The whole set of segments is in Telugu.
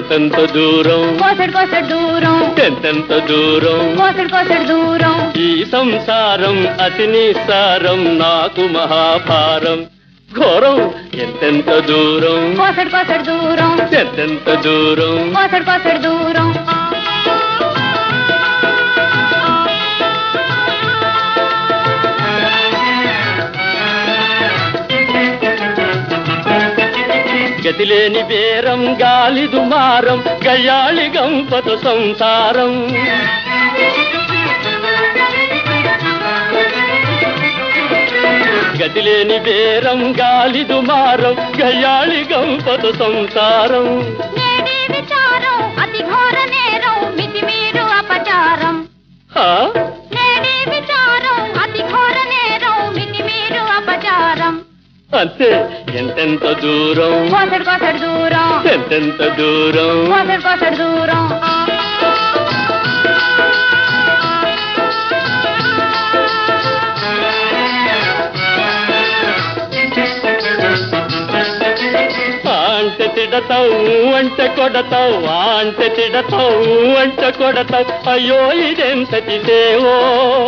ఎంతెంత దూరం కోసడు కోసడు దూరం ఎంతెంత దూరం కోసడు కోసడు దూరం ఈ సంసారం అతి నిస్సారం నాకు మహాభారం ఘోరం ఎంతెంత దూరం కోసడు కోసడు దూరం ఎంతెంత దూరం కోసడు కోసడు దూరం గతిలేని బేరం గాలి దుమారం గయాళి గంపత సంసారం గతిలేని బేరం గాలి దుమారం గయాళి గంపత సంసారం నేడే విచారం అతి ఘోర నేరం మితిమీరు అపచారం హా? నేడే విచారం అతి ఘోర నేరం మితిమీరు అపచారం అంతే ఎంతెంత దూరం కోసడు కోసడు దూరం ఎంతెంత దూరం కోసడు కోసడు దూరం అంటే తిడతావు అంటే కొడతావు అంటే తిడతావు అంటే కొడతావు అయ్యో ఇదెంతటి సేవో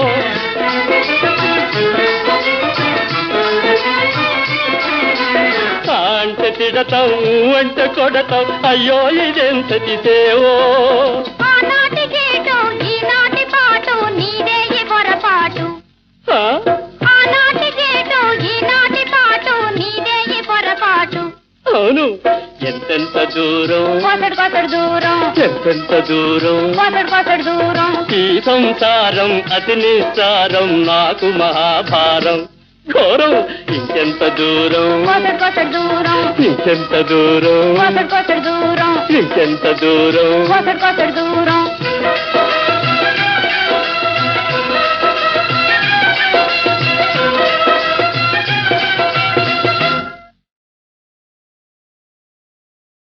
అంటే తిడతావు అంటే కొడతావు అయ్యో ఇదెంతటి సేవో ఆనాటి గేటు ఈనాటి పాటు నీదే ఈ పొరపాటు ఆ? ఆనాటి గేటు ఈనాటి పాటు నీదే ఈ పొరపాటు అవును ఎంతెంత దూరం కోసడు కోసడు దూరం ఎంతెంత దూరం కోసడు కోసడు దూరం ఈ సంసారం అతి నిస్సారం నాకు మహాభారం ఘోరం ఇంకెంత దూరం కోసడు కోసడు దూరం ఇంకెంత దూరం కోసడు కోసడు దూరం ఇంకెంత దూరం కోసడు కోసడు దూరం